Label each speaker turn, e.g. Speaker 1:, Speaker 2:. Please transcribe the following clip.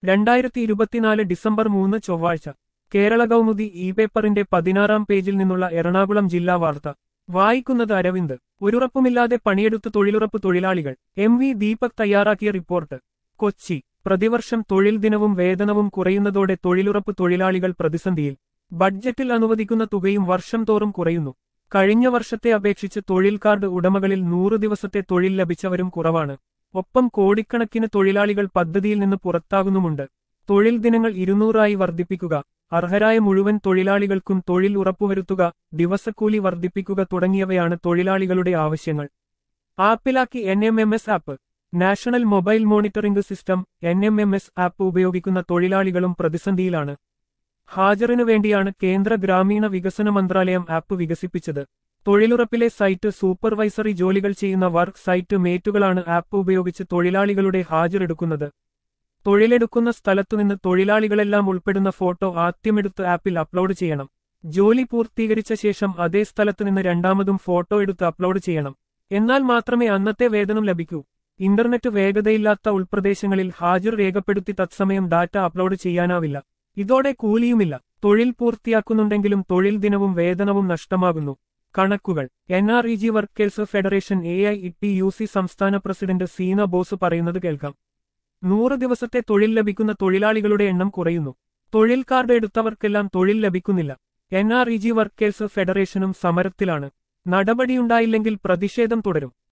Speaker 1: രണ്ടായിരത്തി ഇരുപത്തിനാല് ഡിസംബർ മൂന്ന് ചൊവ്വാഴ്ച കേരള കൗമുദി ഇ പേപ്പറിന്റെ പതിനാറാം പേജിൽ നിന്നുള്ള എറണാകുളം ജില്ലാ വാർത്ത വായിക്കുന്നത് അരവിന്ദ് ഒരുറപ്പുമില്ലാതെ പണിയെടുത്ത് തൊഴിലുറപ്പ് തൊഴിലാളികൾ എം വി ദീപക് തയ്യാറാക്കിയ റിപ്പോർട്ട് കൊച്ചി പ്രതിവർഷം തൊഴിൽ ദിനവും വേതനവും കുറയുന്നതോടെ തൊഴിലുറപ്പ് തൊഴിലാളികൾ പ്രതിസന്ധിയിൽ ബഡ്ജറ്റിൽ അനുവദിക്കുന്ന തുകയും വർഷം തോറും കുറയുന്നു കഴിഞ്ഞ വർഷത്തെ അപേക്ഷിച്ച് തൊഴിൽ കാർഡ് ഉടമകളിൽ നൂറ് ദിവസത്തെ തൊഴിൽ ലഭിച്ചവരും കുറവാണ് ഒപ്പം കോടിക്കണക്കിന് തൊഴിലാളികൾ പദ്ധതിയിൽ നിന്ന് പുറത്താകുന്നുമുണ്ട് തൊഴിൽ ദിനങ്ങൾ ഇരുന്നൂറായി വർദ്ധിപ്പിക്കുക അർഹരായ മുഴുവൻ തൊഴിലാളികൾക്കും തൊഴിൽ ഉറപ്പുവരുത്തുക ദിവസക്കൂലി വർദ്ധിപ്പിക്കുക തുടങ്ങിയവയാണ് തൊഴിലാളികളുടെ ആവശ്യങ്ങൾ ആപ്പിലാക്കി N M M S app national mobile monitoring system N M M S app ഉപയോഗിക്കുന്ന തൊഴിലാളികളും പ്രതിസന്ധിയിലാണ് ഹാജറിനു വേണ്ടിയാണ് കേന്ദ്ര ഗ്രാമീണ വികസന മന്ത്രാലയം ആപ്പ് വികസിപ്പിച്ചത് തൊഴിലുറപ്പിലെ സൈറ്റ് സൂപ്പർവൈസറി ജോലികൾ ചെയ്യുന്ന വർക്ക് സൈറ്റ് മേറ്റുകളാണ് ആപ്പ് ഉപയോഗിച്ച് തൊഴിലാളികളുടെ ഹാജരെടുക്കുന്നത് തൊഴിലെടുക്കുന്ന സ്ഥലത്തുനിന്ന് തൊഴിലാളികളെല്ലാം ഉൾപ്പെടുന്ന ഫോട്ടോ ആദ്യമെടുത്ത് ആപ്പിൽ അപ്ലോഡ് ചെയ്യണം ജോലി പൂർത്തീകരിച്ച ശേഷം അതേ സ്ഥലത്ത് നിന്ന് രണ്ടാമതും ഫോട്ടോ എടുത്ത് അപ്ലോഡ് ചെയ്യണം എന്നാൽ മാത്രമേ അന്നത്തെ വേതനം ലഭിക്കൂ ഇന്റർനെറ്റ് വേഗതയില്ലാത്ത ഉൾപ്രദേശങ്ങളിൽ ഹാജർ രേഖപ്പെടുത്തി തത്സമയം ഡാറ്റ അപ്ലോഡ് ചെയ്യാനാവില്ല ഇതോടെ കൂലിയുമില്ല തൊഴിൽ പൂർത്തിയാക്കുന്നുണ്ടെങ്കിലും തൊഴിൽ ദിനവും വേതനവും നഷ്ടമാകുന്നു കണക്കുകൾ N R E G workers federation A I T U C സി സംസ്ഥാന പ്രസിഡന്റ് സീന ബോസ് പറയുന്നത് കേൾക്കാം നൂറ് ദിവസത്തെ തൊഴിൽ ലഭിക്കുന്ന തൊഴിലാളികളുടെ എണ്ണം കുറയുന്നു തൊഴിൽ കാർഡ് എടുത്തവർക്കെല്ലാം തൊഴിൽ ലഭിക്കുന്നില്ല N R E G workers ഫെഡറേഷനും സമരത്തിലാണ് നടപടിയുണ്ടായില്ലെങ്കിൽ പ്രതിഷേധം തുടരും